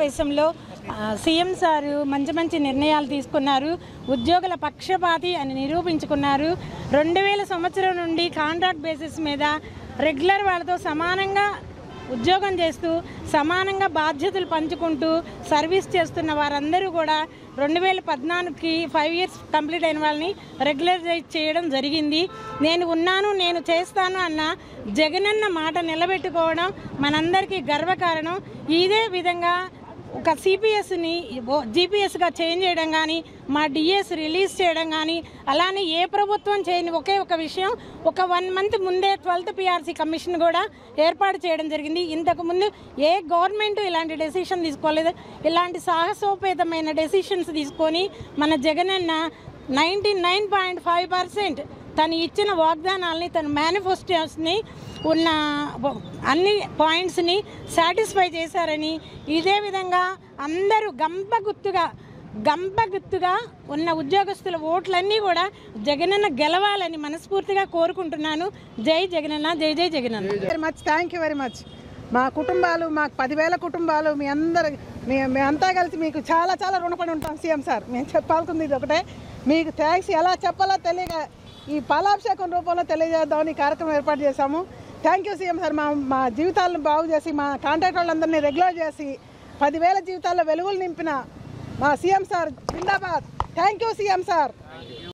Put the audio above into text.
సమావేశంలో ఆ, CM sir మంచి మంచి నిర్ణయాలు తీసుకున్నారు ఉద్యోగుల పక్షపాతి అని నిరూపించుకున్నారు రెండు వేల సంవత్సరం నుండి కాంట్రాక్ట్ బేసిస్ మీద రెగ్యులర్ వాళ్ళతో సమానంగా ఉద్యోగం చేస్తూ సమానంగా బాధ్యతలు పంచుకుంటూ సర్వీస్ చేస్తున్న వారందరూ కూడా రెండు వేల పద్నాలుగుకి ఫైవ్ ఇయర్స్ కంప్లీట్ అయిన వాళ్ళని రెగ్యులరైజ్ చేయడం జరిగింది నేను ఉన్నాను నేను చేస్తాను అన్న జగనన్న మాట నిలబెట్టుకోవడం మనందరికీ గర్వకారణం ఇదే విధంగా ఒక సిపిఎస్ని జీపీఎస్గా చేంజ్ చేయడం కానీ మా డిఎస్ రిలీజ్ చేయడం కానీ అలానే ఏ ప్రభుత్వం చేయని ఒకే ఒక విషయం ఒక వన్ మంత్ ముందే ట్వెల్త్ పిఆర్సీ కమిషన్ కూడా ఏర్పాటు చేయడం జరిగింది ఇంతకు ముందు ఏ గవర్నమెంట్ ఇలాంటి డెసిషన్ తీసుకోలేదు ఇలాంటి సాహసోపేతమైన డెసిషన్స్ తీసుకొని మన Jagananna ninety nine point five percent తను ఇచ్చిన వాగ్దానాల్ని తన మేనిఫెస్టోస్ని ఉన్న వ- అన్ని పాయింట్స్ని సాటిస్ఫై చేశారని ఇదే విధంగా అందరూ గంప గుర్తుగా గంప గుర్తుగా ఉన్న ఉద్యోగస్తుల ఓట్లన్నీ కూడా జగనన్న గెలవాలని మనస్ఫూర్తిగా కోరుకుంటున్నాను జై జగనన్న జై జై Jagananna very much thank you very much మా కుటుంబాలు మాకు పదివేల కుటుంబాలు మీ అందరు మీ మేమంతా కలిసి మీకు చాలా చాలా రుణపడి ఉంటాం సీఎం సార్ మేము చెప్పాల్సింది ఇది ఒకటే మీకు థ్యాంక్స్ ఎలా చెప్పాలో తెలియక ఈ పాలాభిషేకం రూపంలో తెలియజేద్దామని ఈ కార్యక్రమం ఏర్పాటు చేశాము థ్యాంక్ యూ సీఎం సార్ మా మా జీవితాలను బాగు చేసి మా కాంట్రాక్ట్ వాళ్ళందరినీ రెగ్యులర్ చేసి పదివేల జీవితాల్లో వెలుగులు నింపిన మా సీఎం సార్ జిందాబాద్ థ్యాంక్ యూ సీఎం సార్